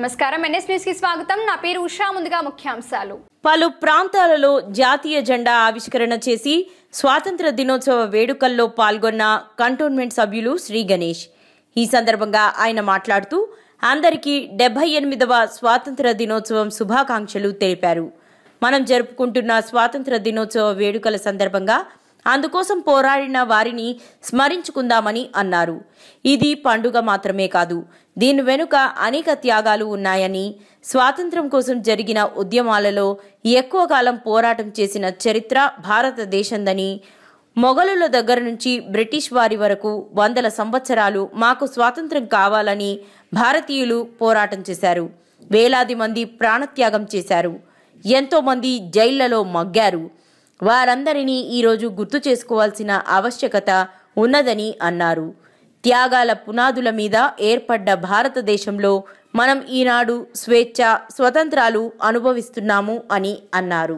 నమస్కారం NS news కి స్వాగతం నా పేరు ఉషా ముందుగా ముఖ్యాంశాలు పలు ప్రాంతాలలో జాతీయ జెండా ఆవిష్కరణ చేసి స్వాతంత్ర దినోత్సవ వేడుకల్లో పాల్గొన్న కంటోన్మెంట్ సభ్యులు శ్రీ గణేష్ ఈ సందర్భంగా ఆయన మాట్లాడుతూ అందరికీ డెబ్బై ఎనిమిదవ స్వాతంత్ర దినోత్సవం శుభాకాంక్షలు తెలిపారు మనం జరుపుకుంటున్న స్వాతంత్ర దినోత్సవ వేడుకల సందర్భంగా అందుకోసం పోరాడిన వారిని స్మరించుకుందామని అన్నారు ఇది పండుగ మాత్రమే కాదు దీని వెనుక అనేక త్యాగాలు ఉన్నాయని స్వాతంత్రం కోసం జరిగిన ఉద్యమాలలో ఎక్కువ కాలం పోరాటం చేసిన చరిత్ర భారతదేశందని మొఘలుల దగ్గర నుంచి బ్రిటిష్ వారి వరకు వందల సంవత్సరాలు మాకు స్వాతంత్రం కావాలని భారతీయులు పోరాటం చేశారు వేలాది మంది ప్రాణత్యాగం చేశారు ఎంతో మంది జైళ్లలో మగ్గారు వారందరినీ ఈరోజు గుర్తు చేసుకోవాల్సిన ఆవశ్యకత ఉన్నదని అన్నారు త్యాగాల పునాదుల మీద ఏర్పడ్డ భారతదేశంలో మనం ఈనాడు స్వేచ్ఛ స్వతంత్రాలు అనుభవిస్తున్నాము అని అన్నారు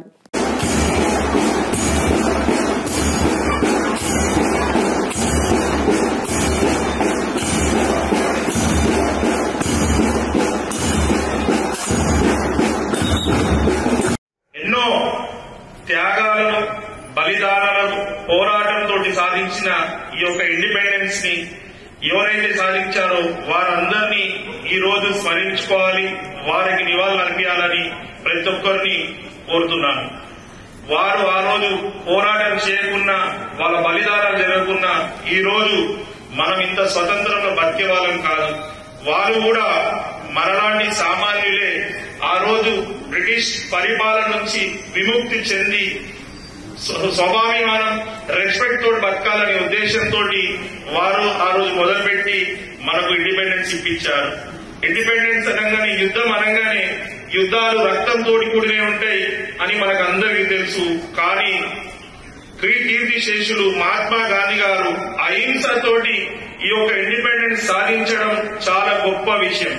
ఎన్నో త్యాగాలను బలిదానాలను పోరాటంతో సాధించిన ఈ యొక్క ఇండిపెండెన్స్ ని ఎవరైతే సాధించారో వారందరినీ ఈ రోజు స్మరించుకోవాలి వారికి నివాళులు అర్పించాలని ప్రతి ఒక్కరిని కోరుతున్నాను వారు ఆ రోజు పోరాటం చేయకున్నా వాళ్ళ బలిదానాలు జరగకున్నా ఈ రోజు మనం ఇంత స్వతంత్రంలో బతికే వాళ్ళం కాదు వారు కూడా మనలాంటి సామాన్యులే ఆ రోజు బ్రిటిష్ పరిపాలన నుంచి విముక్తి చెంది స్వ- స్వాభిమానం రెస్పెక్ట్ తోటి బతకాలనే ఉద్దేశంతో వారు ఆ రోజు మొదలుపెట్టి మనకు ఇండిపెండెన్స్ ఇప్పించారు ఇండిపెండెన్స్ అనగానే యుద్ధం అనగానే యుద్ధాలు రక్తంతో కూడినే ఉంటాయి అని మనకు అందరికీ తెలుసు కానీ క్రీ- కీర్తి శేషులు మహాత్మా గాంధీ గారు అహింసతోటి ఈ యొక్క ఇండిపెండెన్స్ సాధించడం చాలా గొప్ప విషయం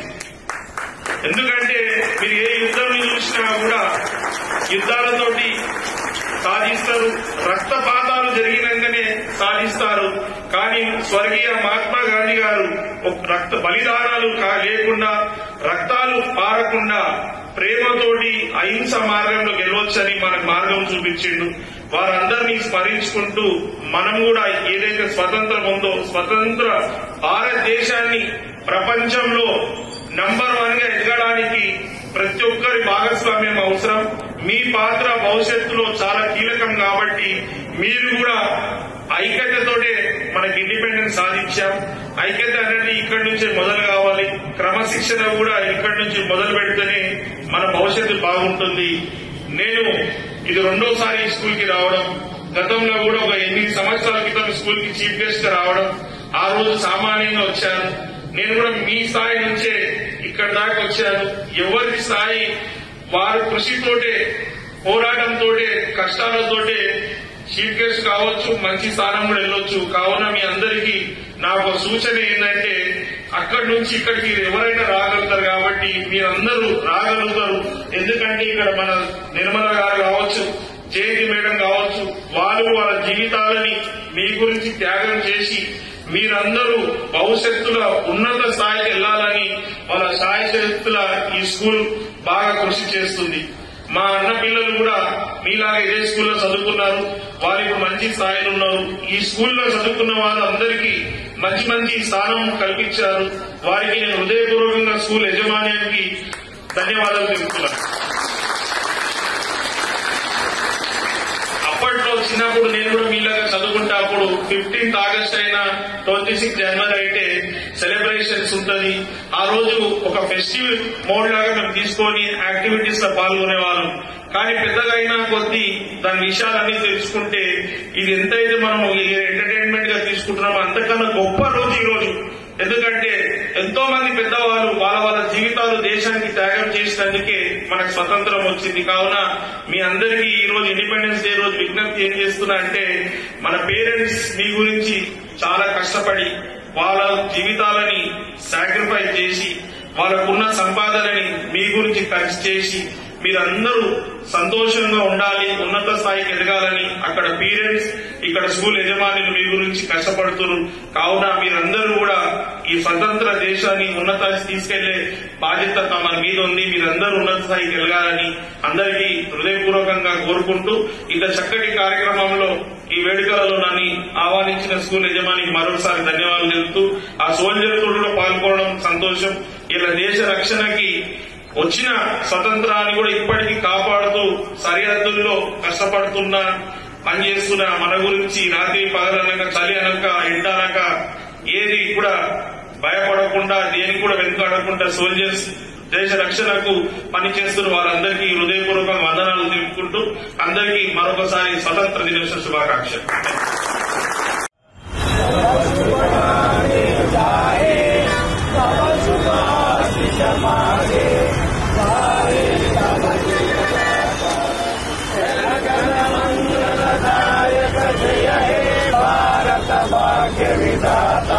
ఎందుకంటే మీరు ఏ యుద్ధం చూసినా కూడా యుద్ధాలతోటి సాధిస్తారు రక్తపాతాలు జరిగినాకనే సాధిస్తారు కానీ స్వర్గీయ మహాత్మా గాంధీ గారు ఒక రక్త బలిదానాలు కా- లేకుండా రక్తాలు పారకుండా ప్రేమతోటి అహింస మార్గంలో గెలవచ్చని మనకు మార్గం చూపించిండు వారందరినీ స్మరించుకుంటూ మనం కూడా ఏదైతే స్వతంత్రం ఉందో స్వతంత్ర భారతదేశాన్ని ప్రపంచంలో నంబర్ వన్ గా ఎదగడానికి ప్రతి ఒక్కరి భాగస్వామ్యం అవసరం మీ పాత్ర భవిష్యత్తులో చాలా కీలకం కాబట్టి మీరు కూడా ఐక్యతతోటే మనకి ఇండిపెండెన్స్ సాధించాం ఐక్యత అనేది ఇక్కడి నుంచే మొదలు కావాలి క్రమశిక్షణ కూడా ఇక్కడి నుంచి మొదలు పెడితేనే మన భవిష్యత్తు బాగుంటుంది నేను ఇది రెండోసారి ఈ స్కూల్ కి రావడం గతంలో కూడా ఒక ఎనిమిది సంవత్సరాల క్రితం స్కూల్ కి చీఫ్ గెస్ట్ గా రావడం ఆ రోజు సామాన్యంగా వచ్చాను నేను కూడా మీ స్థాయి నుంచే ఇక్కడ దాకా వచ్చాను ఎవరి స్థాయి వారి కృషితోటే పోరాటంతోటే కష్టాలతోటే చీఫ్ గెస్ట్ కావచ్చు మంచి స్థానం కూడా వెళ్ళొచ్చు కావున మీ అందరికీ నాకు ఒక సూచన ఏంటంటే అక్కడి నుంచి ఇక్కడికి ఎవరైనా రాగలుగుతారు కాబట్టి మీరందరూ రాగలుగుతారు ఎందుకంటే ఇక్కడ మన నిర్మల గారు కావచ్చు జయంతి మేడం కావచ్చు వాళ్ళు వాళ్ళ జీవితాలని మీ గురించి త్యాగం చేసి మీరందరూ భవిష్యత్తులో ఉన్నత స్థాయికి వెళ్లాలని వాళ్ళ సాయశక్తుల ఈ స్కూల్ బాగా కృషి చేస్తుంది మా అన్న పిల్లలు కూడా మీలాగా ఇదే స్కూల్లో చదువుకున్నారు వారు ఇప్పుడు మంచి స్థాయిలో ఉన్నారు ఈ స్కూల్లో చదువుకున్న వాళ్ళందరికీ మంచి మంచి స్థానం కల్పించారు వారికి నేను హృదయపూర్వకంగా స్కూల్ యజమాన్యానికి ధన్యవాదాలు తెలుపుతున్నాను అప్పట్లో చిన్నప్పుడు నేను కూడా మీలాగా చదువుకుంటా అప్పుడు ఫిఫ్టీన్త్ ఆగస్ట్ అయినా ట్వంటీ సిక్స్ జనవరి అయితే సెలబ్రేషన్స్ ఉంటది ఆ రోజు ఒక ఫెస్టివల్ మోడ్ లాగా మేము తీసుకొని యాక్టివిటీస్ లో పాల్గొనే వాళ్ళం కానీ పెద్దగా అయినా కొద్దీ దాని విషయాలన్నీ తెలుసుకుంటే ఇది ఎంతైతే మనం ఎంటర్టైన్మెంట్ గా తీసుకుంటున్నామో అంతకన్నా గొప్ప రోజు ఈ రోజు ఎందుకంటే ఎంతో మంది పెద్దవాళ్ళు వాళ్ళ వాళ్ళ జీవితాలు దేశానికి త్యాగం చేసినందుకే మనకు స్వతంత్రం వచ్చింది కావున మీ అందరికీ ఈ రోజు ఇండిపెండెన్స్ డే రోజు విజ్ఞప్తి ఏం చేస్తున్నా అంటే మన పేరెంట్స్ మీ గురించి చాలా కష్టపడి వాళ్ళ జీవితాలని సాక్రిఫైస్ చేసి వాళ్ళకున్న సంపాదనని మీ గురించి ఖర్చు చేసి మీరందరూ సంతోషంగా ఉండాలి ఉన్నత స్థాయికి ఎదగాలని అక్కడ పేరెంట్స్ ఇక్కడ స్కూల్ యజమానులు మీ గురించి కష్టపడుతున్నారు కావున మీరందరూ కూడా ఈ స్వతంత్ర దేశాన్ని ఉన్నత తీసుకెళ్లే బాధ్యత మన మీద ఉంది మీరందరూ ఉన్నత స్థాయికి వెళ్ళాలని అందరికీ హృదయపూర్వకంగా కోరుకుంటూ ఇంత చక్కటి కార్యక్రమంలో ఈ వేడుకలలో నన్ను ఆహ్వానించిన స్కూల్ యజమానికి మరోసారి ధన్యవాదాలు తెలుపుతూ ఆ సోల్జర్ కూడా పాల్గొనడం సంతోషం ఇలా దేశ రక్షణకి వచ్చిన స్వతంత్రాన్ని కూడా ఇప్పటికీ కాపాడుతూ సరిహద్దుల్లో కష్టపడుతున్న పనిచేస్తున్న మన గురించి రాత్రి పగలనక చలి అనక ఎండ అనక ఏది కూడా భయపడకుండా దేనికి కూడా వెనుకాడకుండా సోల్జర్స్ దేశ రక్షణకు పనిచేస్తున్న వారందరికీ హృదయపూర్వక వందనాలు తెలుపుకుంటూ అందరికీ మరొకసారి స్వతంత్ర దినోత్సవ శుభాకాంక్షలు భారత భాగ్య విధాత